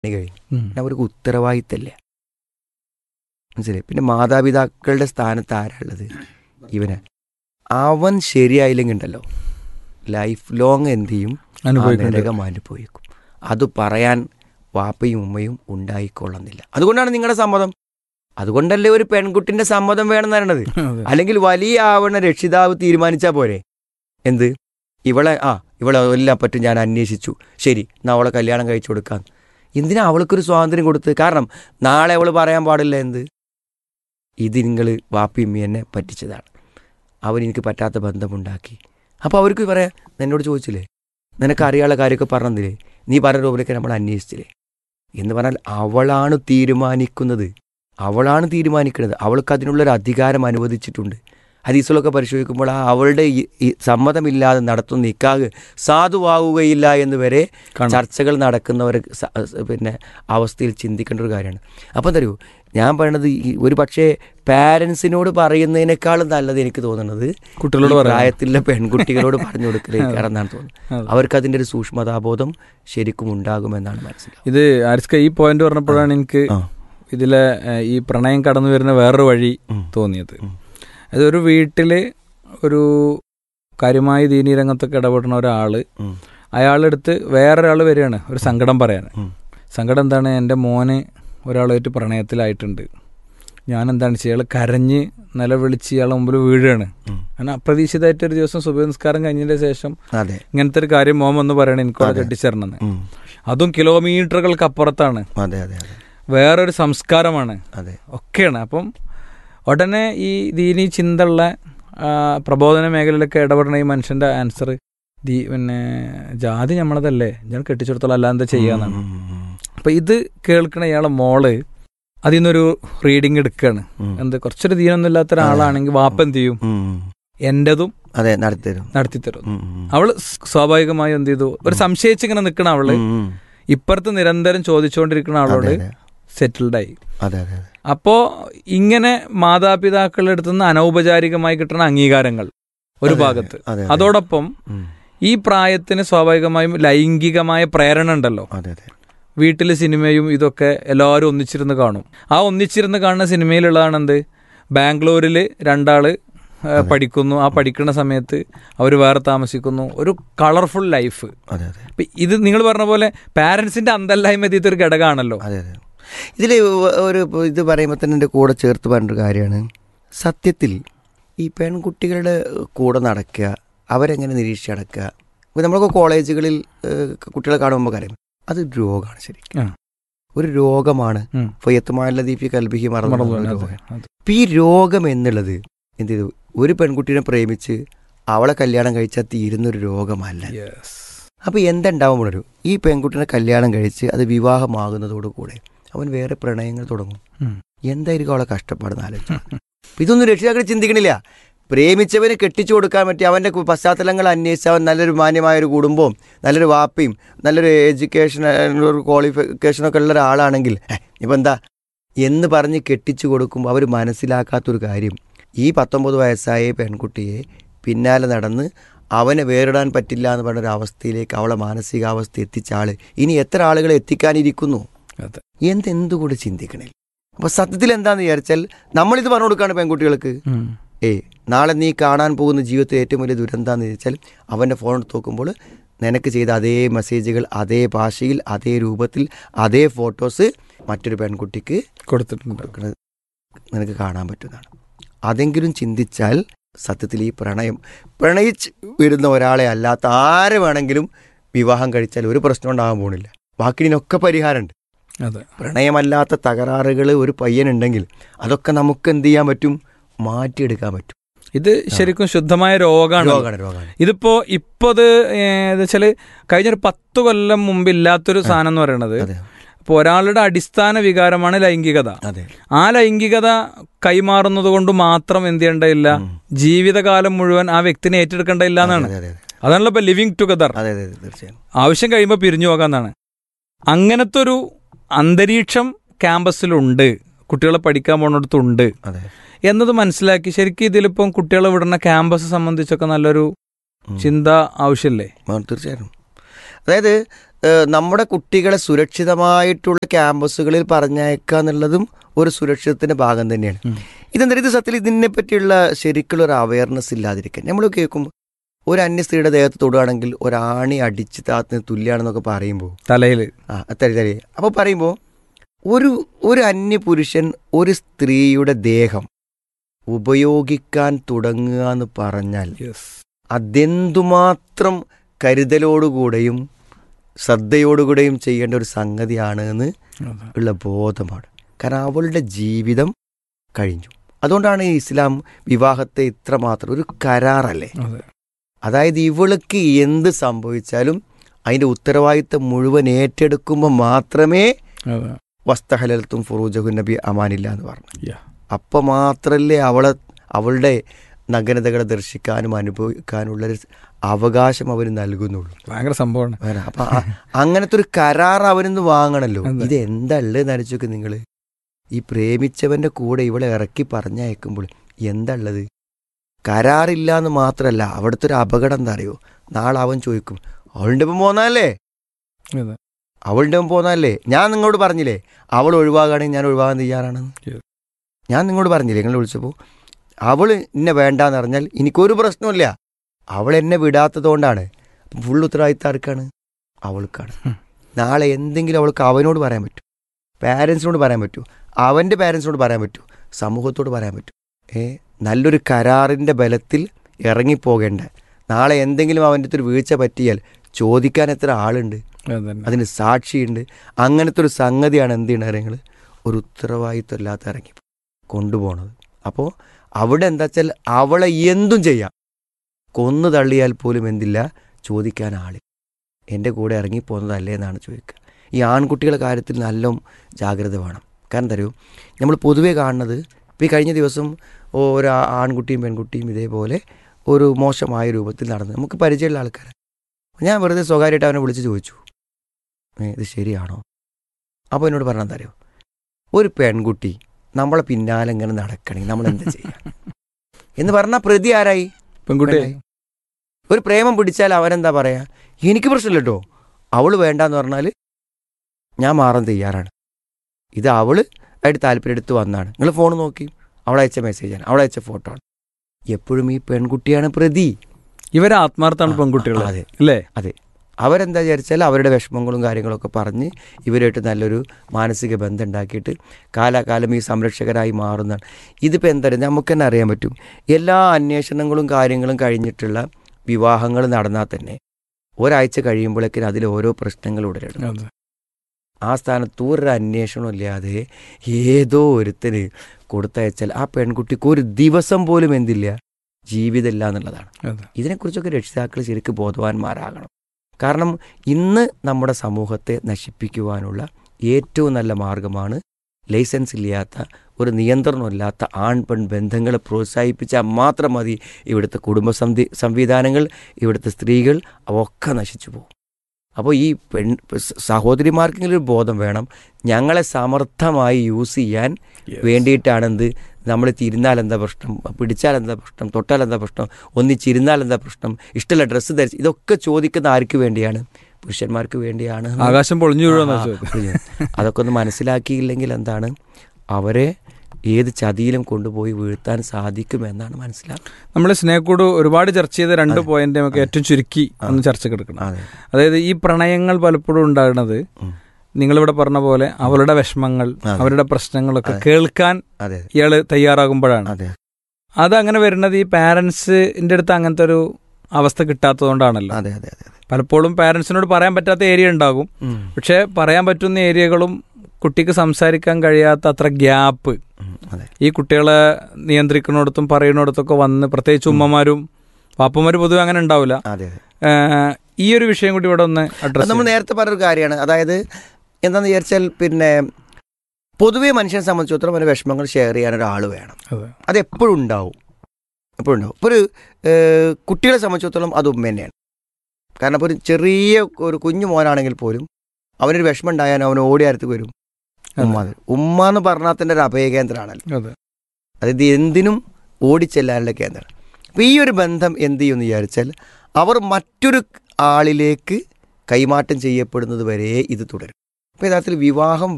കഴിഞ്ഞു ഉം. പിന്നെ അവർക്ക് ഉത്തരവാദിത്തമില്ല മനസ്സിലായി പിന്നെ മാതാപിതാക്കളുടെ സ്ഥാനത്ത് ആരാളുള്ളത് ഇവന് അവൻ ശരിയായില്ലെങ്കിൽ ഉണ്ടല്ലോ ലൈഫ് ലോങ് എന്ത് ചെയ്യും ആ അനുഭവിക്കുന്നുണ്ട് നരകം അനുഭവിക്കും അത് പറയാൻ വാപ്പയും ഉമ്മയും ഉണ്ടായിക്കൊള്ളുന്നില്ല അതുകൊണ്ടാണ് നിങ്ങളുടെ സമ്മതം അതുകൊണ്ടല്ലേ ഒരു പെൺകുട്ടിന്റെ സമ്മതം വേണമെന്ന് പറയണത് അതെ. അല്ലെങ്കിൽ വലിയ ആവണ രക്ഷിതാവ് തീരുമാനിച്ചാൽ പോരെ എന്ത് ഇവളെ ആ ഇവളെ എല്ലാം പറ്റും ഞാൻ അന്വേഷിച്ചു ശരി എന്നാ അവളെ കല്യാണം കഴിച്ചു കൊടുക്കാം എന്തിനാ അവൾക്കൊരു സ്വാതന്ത്ര്യം കൊടുത്ത് കാരണം നാളെ അവൾ പറയാൻ പാടില്ല എന്ത് ഇത് നിങ്ങൾ വാപ്പി ഉമ്മി എന്നെ പറ്റിച്ചതാണ് അവൻ എനിക്ക് പറ്റാത്ത ബന്ധമുണ്ടാക്കി അപ്പോൾ അവർക്ക് പറയാം എന്നോട് ചോദിച്ചില്ലേ നിനക്ക് അറിയാനുള്ള കാര്യമൊക്കെ പറഞ്ഞതില്ലേ നീ പറഞ്ഞ രൂപത്തിലേക്ക് നമ്മൾ അന്വേഷിച്ചില്ലേ എന്ന് പറഞ്ഞാൽ അവളാണ് തീരുമാനിക്കുന്നത് അവളാണ് തീരുമാനിക്കുന്നത് അവൾക്ക് അതിനുള്ളൊരു അധികാരം അനുവദിച്ചിട്ടുണ്ട് ഹദീസുകളൊക്കെ പരിശോധിക്കുമ്പോൾ ആ അവളുടെ ഈ- ഈ സമ്മതമില്ലാതെ നടത്തുന്ന നിക്കാഹ് സാധുവാകുകയില്ല എന്ന് വരെ കാണാം. ചർച്ചകൾ നടക്കുന്നവർ സ- സ- പിന്നെ അവസ്ഥയിൽ ചിന്തിക്കേണ്ട ഒരു കാര്യമാണ് അപ്പം തരൂ ഞാൻ പറയണത് ഈ ഒരു പക്ഷേ പാരൻസിനോട് പറയുന്നതിനേക്കാളും നല്ലത് എനിക്ക് തോന്നുന്നത് കുട്ടികളോട് ഈ പറയാം. പ്രായത്തിലുള്ള പെൺകുട്ടികളോട് പറഞ്ഞു കൊടുക്കലേക്കാണെന്നാണ് തോന്നുന്നത് അതെ. അവർക്ക് അതിൻ്റെ ഒരു സൂക്ഷ്മതാബോധം ശരിക്കും ഉണ്ടാകുമെന്നാണ് മനസ്സിലാവുന്നത് ഇത് ആരിസ്ക ഈ പോയിന്റ് പറഞ്ഞപ്പോഴാണ് എനിക്ക് ആ. ഇതിലെ ഏഹ്, ഈ പ്രണയം കടന്നു വരുന്ന വേറൊരു വഴി ഉം. തോന്നിയത് ഉം. അതൊരു വീട്ടില് ഒരു കാര്യമായി ദീനീ രംഗത്തൊക്കെ ഇടപെടുന്ന ഒരാള് ഉം. അയാളെടുത്ത് വേറൊരാൾ വരികയാണ് ഒരു സങ്കടം പറയാൻ ഉം. സങ്കടം എന്താണ് എൻ്റെ മോന് ഒരാളായിട്ട് പ്രണയത്തിലായിട്ടുണ്ട് ഞാൻ എന്താണ് ചെയ്യുക ഇയാൾ കരഞ്ഞ് നിലവിളിച്ച് ഇയാളെ മുമ്പിൽ വീഴുകയാണ് ഉം. കാരണം അപ്രതീക്ഷിതമായിട്ട് ഒരു ദിവസം സുബഹ നിസ്കാരം കഴിഞ്ഞതിന് ശേഷം അതെ ഇങ്ങനത്തെ ഒരു കാര്യം മോൻ വന്ന് പറയണേ എനിക്കവിടെ അതെ. കെട്ടിച്ചേരണമെന്ന് ഉം. അതും കിലോമീറ്ററുകൾക്ക് അപ്പുറത്താണ് അതെ അതെ അതെ വേറൊരു സംസ്കാരമാണ് അതെ ഒക്കെയാണ് അപ്പം ഉടനെ ഈ ദീനി ചിന്തയുള്ള ആ, പ്രബോധന മേഖലയിലൊക്കെ ഇടപെടുന്ന ഈ മനുഷ്യന്റെ ആൻസർ ദീ പിന്നെ ജാതി നമ്മളതല്ലേ ഞാൻ കെട്ടിച്ചെടുത്തോളം അല്ല എന്താ ചെയ്യാന്നാണ് ഉം, ഉം, ഉം. അപ്പൊ ഇത് കേൾക്കണ ഇയാളെ മോള് അതിൽ നിന്നൊരു റീഡിങ് എടുക്കുകയാണ് ഉം. എന്ത് കുറച്ചൊരു ദീനൊന്നും ഇല്ലാത്ത ഒരാളാണെങ്കിൽ വാപ്പ എന്ത് ചെയ്യും ഉം. എന്റേതും അതെ നടത്തിത്തരും നടത്തിത്തരും ഉം, ഉം. അവള് സ്വാഭാവികമായും എന്ത് ചെയ്തു ഒരു സംശയിച്ചിങ്ങനെ നിൽക്കണ അവള് ഉം, ഉം. ഇപ്പുറത്ത് നിരന്തരം ചോദിച്ചുകൊണ്ടിരിക്കുന്ന അതെ അവളോട് അതെ സെറ്റിൽഡ് ആയി അതെ അതെ അതെ അപ്പോ ഇങ്ങനെ മാതാപിതാക്കളുടെ അടുത്ത് നിന്ന് അനൗപചാരികമായി കിട്ടുന്ന അംഗീകാരങ്ങൾ ഒരു അതെ, ഭാഗത്ത് അതെ, അതെ. അതോടൊപ്പം ഉം. ഈ പ്രായത്തിന് സ്വാഭാവികമായും ലൈംഗികമായ പ്രേരണ ഉണ്ടല്ലോ അതെ അതെ വീട്ടിലെ സിനിമയും ഇതൊക്കെ എല്ലാവരും ഒന്നിച്ചിരുന്ന് കാണും ആ ഒന്നിച്ചിരുന്ന് കാണുന്ന സിനിമയിലുള്ളതാണ് എന്ത് ബാംഗ്ലൂരിൽ രണ്ടാള് ആ, പഠിക്കുന്നു ആ പഠിക്കുന്ന സമയത്ത് അവർ വേറെ താമസിക്കുന്നു ഒരു കളർഫുൾ ലൈഫ് അതെ അതെ ഇപ്പൊ ഇത് നിങ്ങൾ പറഞ്ഞ പോലെ പാരന്റ്സിന്റെ അന്തല്ലായ്മ ഇതിൽ ഒരു ഘടകമാണല്ലോ അതെ അതെ ഇതിൽ ഒരു ഇത് പറയുമ്പോൾ തന്നെ എൻ്റെ കൂടെ ചേർത്ത് പറഞ്ഞൊരു കാര്യമാണ് സത്യത്തിൽ ഈ പെൺകുട്ടികളുടെ കൂടെ നടക്കുക അവരെങ്ങനെ നിരീക്ഷിച്ച് നടക്കുക ഇപ്പോൾ നമ്മളൊക്കെ കോളേജുകളിൽ ഏഹ്, കുട്ടികളെ കാണുമ്പോൾ നമുക്കറിയാം അത് രോഗമാണ് ശരിക്കും ആ. ഒരു രോഗമാണ് ഉം. ഫയ്യത്തുമാല ദീപി കൽബിഹി മറന്നു മറന്നു പോകുന്ന അതെ, രോഗം. അതെ. ഇപ്പം ഈ രോഗം എന്നുള്ളത് എന്ത് ചെയ്തു ഒരു പെൺകുട്ടീനെ പ്രേമിച്ച് അവളെ കല്യാണം കഴിച്ചാൽ തീരുന്നൊരു രോഗമല്ല Yes. അപ്പോൾ എന്തുണ്ടാവുമ്പോഴൊരു ഈ പെൺകുട്ടിനെ കല്യാണം കഴിച്ച് അത് വിവാഹമാകുന്നതോടുകൂടെ അവൻ വേറെ പ്രണയങ്ങൾ തുടങ്ങും ഉം. എന്തായിരിക്കും അവളെ കഷ്ടപ്പാടെന്ന് ആലോചിച്ചു ഇതൊന്നും രക്ഷിതാക്കൾ ചിന്തിക്കണില്ല പ്രേമിച്ചവന് കെട്ടിച്ചു കൊടുക്കാൻ പറ്റി അവൻ്റെ കു- പശ്ചാത്തലങ്ങൾ അന്വേഷിച്ച് അവൻ നല്ലൊരു മാന്യമായൊരു കുടുംബവും നല്ലൊരു വാപ്പയും നല്ലൊരു എഡ്യൂക്കേഷൻ ഒരു ക്വാളിഫിക്കേഷനൊക്കെ ഉള്ള ഒരാളാണെങ്കിൽ ഇപ്പം എന്താ എന്ന് പറഞ്ഞ് കെട്ടിച്ചു കൊടുക്കുമ്പോൾ അവർ മനസ്സിലാക്കാത്തൊരു കാര്യം ഈ പത്തൊമ്പത് വയസ്സായ പെൺകുട്ടിയെ പിന്നാലെ നടന്ന് അവനെ വേറിടാൻ പറ്റില്ല എന്ന് പറഞ്ഞ ഒരു അവസ്ഥയിലേക്ക് അവളെ മാനസികാവസ്ഥ എത്തിച്ച ആള് ഇനി എത്ര ആളുകളെ എത്തിക്കാനിരിക്കുന്നു അതെ. എന്തെന്തുകൂടെ ചിന്തിക്കണില്ല അപ്പൊ സത്യത്തിൽ എന്താന്ന് വിചാരിച്ചാൽ നമ്മളിത് പറഞ്ഞു കൊടുക്കാണ് പെൺകുട്ടികൾക്ക് ഉം. ഏ നാളെ നീ കാണാൻ പോകുന്ന ജീവിതത്തിൽ ഏറ്റവും വലിയ ദുരന്താന്ന് ചോദിച്ചാൽ അവൻ്റെ ഫോൺ എടുത്ത് നോക്കുമ്പോൾ നിനക്ക് ചെയ്ത അതേ മെസ്സേജുകൾ അതേ ഭാഷയിൽ അതേ രൂപത്തിൽ അതേ ഫോട്ടോസ് മറ്റൊരു പെൺകുട്ടിക്ക് കൊടുത്തിട്ടുണ്ട് കൊടുക്കുന്നത് നിനക്ക് കാണാൻ പറ്റുന്നതാണ് അതെങ്കിലും ചിന്തിച്ചാൽ സത്യത്തിൽ ഈ പ്രണയം പ്രണയിച്ച് വരുന്ന ഒരാളെ അല്ലാത്ത ആരെ വേണമെങ്കിലും വിവാഹം കഴിച്ചാൽ ഒരു പ്രശ്നം ഉണ്ടാകാൻ പോണില്ല ബാക്കിനൊക്കെ പരിഹാരമുണ്ട് അതെ പ്രണയമല്ലാത്ത തകരാറുകൾ ഒരു പയ്യനുണ്ടെങ്കിൽ അതൊക്കെ നമുക്ക് എന്ത് ചെയ്യാൻ പറ്റും മാറ്റിയെടുക്കാൻ പറ്റും ഇത് ശരിക്കും ശുദ്ധമായ രോഗമാണ് രോഗമാണ് രോഗമാണ് ഇതിപ്പോ ഇപ്പൊ അത് വെച്ചാല് കഴിഞ്ഞൊരു പത്ത് കൊല്ലം മുമ്പ് ഇല്ലാത്തൊരു സാധനം എന്ന് പറയുന്നത് അതെ ഇപ്പൊ ഒരാളുടെ അടിസ്ഥാന വികാരമാണ് ലൈംഗികത അതെ ആ ലൈംഗികത കൈമാറുന്നത് കൊണ്ട് മാത്രം എന്ത് ചെയ്യേണ്ടതില്ല ഉം. ജീവിതകാലം മുഴുവൻ ആ വ്യക്തിനെ ഏറ്റെടുക്കേണ്ടതില്ല എന്നാണ് അതെ അതെ അതാണല്ലോ ഇപ്പൊ ലിവിങ് ടുഗദർ അതെ അതെ അതെ തീർച്ചയായും ആവശ്യം കഴിയുമ്പോൾ പിരിഞ്ഞു പോകാന്നാണ് അങ്ങനത്തെ ഒരു അന്തരീക്ഷം ക്യാമ്പസിലുണ്ട് കുട്ടികളെ പഠിക്കാൻ പോണിടത്തുണ്ട് അതെ എന്നത് മനസ്സിലാക്കി ശരിക്കും ഇതിലിപ്പം കുട്ടികളെ വിടുന്ന ക്യാമ്പസ് സംബന്ധിച്ചൊക്കെ നല്ലൊരു ഉം. ചിന്ത ആവശ്യമില്ലേ ആ, തീർച്ചയായിട്ടും അതായത് ഏഹ്, നമ്മുടെ കുട്ടികളെ സുരക്ഷിതമായിട്ടുള്ള ക്യാമ്പസുകളിൽ പറഞ്ഞയക്കുക എന്നുള്ളതും ഒരു സുരക്ഷിതത്തിൻ്റെ ഭാഗം തന്നെയാണ് ഉം. ഇതെന്താ ഇത് സത്യത്തിൽ ഇതിനെ പറ്റിയുള്ള ശരിക്കുള്ള ഒരു അവയർനെസ് ഇല്ലാതിരിക്കാൻ നമ്മൾ കേൾക്കുമ്പോൾ ഒരു അന്യ സ്ത്രീയുടെ ദേഹത്ത് തൊടുകയാണെങ്കിൽ ഒരാണി അടിച്ച് താത്തിന് തുല്യാണെന്നൊക്കെ പറയുമ്പോൾ തലയിൽ ആ തരി തരി അപ്പോൾ പറയുമ്പോൾ ഒരു ഒരു അന്യ പുരുഷൻ ഒരു സ്ത്രീയുടെ ദേഹം ഉപയോഗിക്കാൻ തുടങ്ങുക എന്ന് പറഞ്ഞാൽ അതെന്തുമാത്രം കരുതലോടുകൂടെയും ശ്രദ്ധയോടുകൂടെയും ചെയ്യേണ്ട ഒരു സംഗതിയാണ് എന്ന് ഉള്ള ബോധമാണ് കാരണം അവളുടെ ജീവിതം കഴിഞ്ഞു അതുകൊണ്ടാണ് ഈ ഇസ്ലാം വിവാഹത്തെ ഇത്രമാത്രം ഒരു കരാറല്ലേ അതെ അതായത് ഇവൾക്ക് എന്ത് സംഭവിച്ചാലും അതിൻ്റെ ഉത്തരവാദിത്തം മുഴുവൻ ഏറ്റെടുക്കുമ്പോൾ മാത്രമേ അതെ വസ്തഹലത്തും ഫുറൂജഹു നബി അമാനില്ല എന്ന് പറഞ്ഞു Yeah. അപ്പം മാത്രമല്ലേ അവളെ അവളുടെ നഗ്നതകളെ ദർശിക്കാനും അനുഭവിക്കാനുള്ളൊരു അവകാശം അവർ നൽകുന്നുള്ളൂ ഭയങ്കര സംഭവമാണ് വേറെ അപ്പൊ അ- അങ്ങനത്തെ ഒരു കരാർ അവനിന്ന് വാങ്ങണല്ലോ അതെ. ഇത് എന്താ ഉള്ളത് നനച്ചോക്ക് നിങ്ങൾ ഈ പ്രേമിച്ചവന്റെ കൂടെ ഇവളെ ഇറക്കി പറഞ്ഞയക്കുമ്പോൾ എന്താ ഉള്ളത് കരാറില്ല എന്ന് മാത്രമല്ല അവിടുത്തെ ഒരു അപകടം എന്താ അറിയോ നാളെ അവൻ ചോദിക്കും അവളുടെ ഒപ്പം പോന്നല്ലേ അതെ അവളുടെ ഒപ്പം പോന്നല്ലേ ഞാൻ നിങ്ങളോട് പറഞ്ഞില്ലേ അവൾ ഒഴിവാകുകയാണെങ്കിൽ ഞാൻ ഒഴിവാകാൻ തയ്യാറാണെന്ന് Yes. ഞാൻ നിങ്ങളോട് പറഞ്ഞില്ലേ നിങ്ങൾ വിളിച്ചപ്പോൾ അവൾ എന്നെ വേണ്ടാന്ന് പറഞ്ഞാൽ എനിക്കൊരു പ്രശ്നമില്ല അവൾ എന്നെ വിടാത്തതുകൊണ്ടാണ് ഫുൾ ഉത്തരവാദിത്തം ആർക്കാണ് അവൾക്കാണ് ഉം. നാളെ എന്തെങ്കിലും അവൾക്ക് അവനോട് പറയാൻ പറ്റും പാരൻസിനോട് പറയാൻ പറ്റൂ അവൻ്റെ പാരൻസിനോട് പറയാൻ പറ്റൂ സമൂഹത്തോട് പറയാൻ പറ്റും ഏ നല്ലൊരു കരാറിൻ്റെ ബലത്തിൽ ഇറങ്ങിപ്പോകേണ്ട നാളെ എന്തെങ്കിലും അവൻ്റെ അടുത്തൊരു വീഴ്ച പറ്റിയാൽ ചോദിക്കാൻ എത്ര ആളുണ്ട് അതന്നെ അതിന് സാക്ഷിയുണ്ട് അങ്ങനത്തെ ഒരു സംഗതിയാണ് എന്ത് ചെയ്യണത് നിങ്ങൾ ഒരു ഉത്തരവാദിത്വം ഇല്ലാത്ത ഇറങ്ങി കൊണ്ടുപോണത് അപ്പോൾ അവിടെ എന്താ വെച്ചാൽ അവളെ എന്തും ചെയ്യാം കൊന്നു തള്ളിയാൽ പോലും എന്തില്ല ചോദിക്കാൻ ആളില്ല എൻ്റെ കൂടെ ഇറങ്ങിപ്പോകുന്നതല്ലേ എന്നാണ് ചോദിക്കുക ഈ ആൺകുട്ടികളുടെ കാര്യത്തിൽ നല്ല ജാഗ്രത വേണം കാരണം തരൂ നമ്മൾ പൊതുവേ കാണുന്നത് ഇപ്പോൾ ഈ കഴിഞ്ഞ ദിവസം ഒരു ആ- ആൺകുട്ടിയും പെൺകുട്ടിയും ഇതേപോലെ ഒരു മോശമായ രൂപത്തിൽ നടന്നു നമുക്ക് പരിചയമുള്ള ആൾക്കാരാണ് ഞാൻ വെറുതെ സ്വകാര്യമായിട്ട് അവനെ വിളിച്ച് ചോദിച്ചു "ഏ, ഇത് ശരിയാണോ അപ്പോൾ എന്നോട് പറഞ്ഞാൽ തരോ ഒരു പെൺകുട്ടി നമ്മളെ പിന്നാലെ ഇങ്ങനെ നടക്കണമെങ്കിൽ നമ്മൾ എന്താ ചെയ്യുക എന്ന് പറഞ്ഞാൽ പ്രതി ആരായി പെൺകുട്ടി പെണ്ണായി. ഒരു പ്രേമം പിടിച്ചാൽ അവനെന്താ പറയാ എനിക്ക് പ്രശ്നമില്ല കേട്ടോ അവള് വേണ്ടാന്ന് പറഞ്ഞാൽ ഞാൻ മാറാൻ തയ്യാറാണ് ഇത് അവള് ആയിട്ട് താല്പര്യം എടുത്ത് വന്നാണ് നിങ്ങൾ ഫോൺ നോക്കി അവളയച്ച മെസ്സേജാണ് അവളയച്ച ഫോട്ടോ ആണ് എപ്പോഴും ഈ പെൺകുട്ടിയാണ് പ്രതി ഇവരെ ആത്മാർത്ഥാണ് ആ, പെൺകുട്ടികൾ ആ, അതെ അല്ലേ അവരെന്താ വിചാരിച്ചാൽ അവരുടെ വിഷമങ്ങളും കാര്യങ്ങളൊക്കെ പറഞ്ഞ് ഇവരായിട്ട് നല്ലൊരു മാനസിക ബന്ധം ഉണ്ടാക്കിയിട്ട് കാലാകാലം ഈ സംരക്ഷകരായി മാറുന്നതാണ് ഇതിപ്പോൾ എന്താ പറയുക നമുക്ക് തന്നെ അറിയാൻ പറ്റും എല്ലാ അന്വേഷണങ്ങളും കാര്യങ്ങളും കഴിഞ്ഞിട്ടുള്ള വിവാഹങ്ങൾ നടന്നാൽ തന്നെ ഒരാഴ്ച കഴിയുമ്പോഴേക്കും അതിൽ ഓരോ പ്രശ്നങ്ങൾ ഉടലെടുക്കും അതെ ആ സ്ഥാനത്ത് ഒരു അന്വേഷണം ഇല്ലാതെ ഏതോ ഒരുത്തന് കൊടുത്തയച്ചാൽ ആ പെൺകുട്ടിക്ക് ഒരു ദിവസം പോലും എന്തില്ല ജീവിതമില്ല എന്നുള്ളതാണ് അതെ ഇതിനെക്കുറിച്ചൊക്കെ രക്ഷിതാക്കൾ ശരിക്കും ബോധവാന്മാരാകണം കാരണം ഇന്ന് നമ്മുടെ സമൂഹത്തെ നശിപ്പിക്കുവാനുള്ള ഏറ്റവും നല്ല മാർഗമാണ് ലൈസൻസ് ഇല്ലാത്ത ഒരു നിയന്ത്രണമില്ലാത്ത ആൺ പെൺ ബന്ധങ്ങളെ പ്രോത്സാഹിപ്പിച്ചാൽ മാത്രം മതി ഇവിടുത്തെ കുടുംബ സംവി സംവിധാനങ്ങൾ ഇവിടുത്തെ സ്ത്രീകൾ അവയൊക്കെ നശിച്ചു പോകും അപ്പോൾ ഈ പെൺ സ- സഹോദരിമാർക്കെങ്കിലും ഒരു ബോധം വേണം ഞങ്ങളെ സമർത്ഥമായി യൂസ് ചെയ്യാൻ Yes. വേണ്ടിയിട്ടാണ് എന്ത് നമ്മൾ തിരുന്നാൽ എന്താ പ്രശ്നം പിടിച്ചാൽ എന്താ പ്രശ്നം തൊട്ടാൽ എന്താ പ്രശ്നം ഒന്നിച്ചിരുന്നാൽ എന്താ പ്രശ്നം ഇഷ്ടമുള്ള ഡ്രസ്സ് ധരിച്ച് ഇതൊക്കെ ചോദിക്കുന്ന ആർക്ക് വേണ്ടിയാണ് പുരുഷന്മാർക്ക് വേണ്ടിയാണ് എന്ന് ആകാശം പൊളിഞ്ഞു വീഴുമെന്നാ ആ, ചോദിച്ചത് പുരിഞ്ഞു. അതൊക്കെ ഒന്ന് മനസ്സിലാക്കിയില്ലെങ്കിൽ എന്താണ് അവരെ ഏത് ചതിയിലും കൊണ്ടുപോയി വീഴ്ത്താൻ സാധിക്കുമെന്നാണ് മനസ്സിലാക്കുക നമ്മൾ സ്നേഹക്കൂട് ഒരുപാട് ചർച്ച ചെയ്ത രണ്ട് അതെ. പോയിന്റ് നമുക്ക് അതെ. ഏറ്റവും ചുരുക്കി ഒന്ന് ചർച്ചയ്ക്ക് എടുക്കണം അതെ അതായത് ഈ പ്രണയങ്ങൾ പലപ്പോഴും ഉണ്ടാകുന്നത് ഉം. നിങ്ങളിവിടെ പറഞ്ഞ പോലെ അവരുടെ വിഷമങ്ങൾ അതെ. അവരുടെ പ്രശ്നങ്ങളൊക്കെ അതെ. കേൾക്കാൻ അതെ ഇയാള് തയ്യാറാകുമ്പോഴാണ് അതെ അത് അങ്ങനെ വരുന്നത് ഈ പാരന്റ്സിന്റെ അടുത്ത് അങ്ങനത്തെ ഒരു അവസ്ഥ കിട്ടാത്തതുകൊണ്ടാണല്ലോ അതെ അതെ അതെ പലപ്പോഴും പാരന്റ്സിനോട് പറയാൻ പറ്റാത്ത ഏരിയ ഉണ്ടാകും ഉം. പക്ഷെ പറയാൻ പറ്റുന്ന ഏരിയകളും കുട്ടിക്ക് സംസാരിക്കാൻ കഴിയാത്ത അത്ര ഗ്യാപ്പ് ഉം. അതെ ഈ കുട്ടികളെ നിയന്ത്രിക്കുന്നിടത്തും പറയുന്നിടത്തൊക്കെ വന്ന് പ്രത്യേകിച്ച് ഉമ്മമാരും പാപ്പന്മാര് പൊതുവെ അങ്ങനെ ഉണ്ടാവില്ല അതെ അതെ ഏഹ് ഈ ഒരു വിഷയം കൂടി ഇവിടെ ഒന്ന് അത് അഡ്രസ് നമ്മൾ നേരത്തെ പറഞ്ഞൊരു കാര്യമാണ് അതായത് എന്താണെന്ന് വിചാരിച്ചാൽ പിന്നെ പൊതുവേ മനുഷ്യനെ സംബന്ധിച്ചിടത്തോളം അവൻ്റെ വിഷമങ്ങൾ ഷെയർ ചെയ്യാൻ ഒരാൾ വേണം അത് എപ്പോഴും ഉണ്ടാവും എപ്പോഴും ഉണ്ടാവും ഇപ്പോൾ ഒരു ഏഹ്, കുട്ടികളെ സംബന്ധിച്ചിടത്തോളം അത് ഉമ്മ തന്നെയാണ് കാരണം ഇപ്പോൾ ഒരു ചെറിയ ഒരു കുഞ്ഞു മോനാണെങ്കിൽ പോലും അവനൊരു വിഷമം ഉണ്ടായാലും അവൻ ഓടി അടുത്തേക്ക് വരും ഉമ്മ എന്ന്. ഉമ്മ എന്ന് പറഞ്ഞാൽ തന്നെ ഒരു അഭയകേന്ദ്രമാണല്ലോ അതെ അതായത് എന്തിനും ഓടിച്ചെല്ലാനുള്ള കേന്ദ്രമാണ് അപ്പോൾ ഈ ഒരു ബന്ധം എന്ത് ചെയ്യുമെന്ന് വിചാരിച്ചാൽ അവർ മറ്റൊരു ആളിലേക്ക് കൈമാറ്റം ചെയ്യപ്പെടുന്നത് വരെ ഇത് തുടരും അപ്പോൾ യഥാർത്ഥത്തിൽ വിവാഹം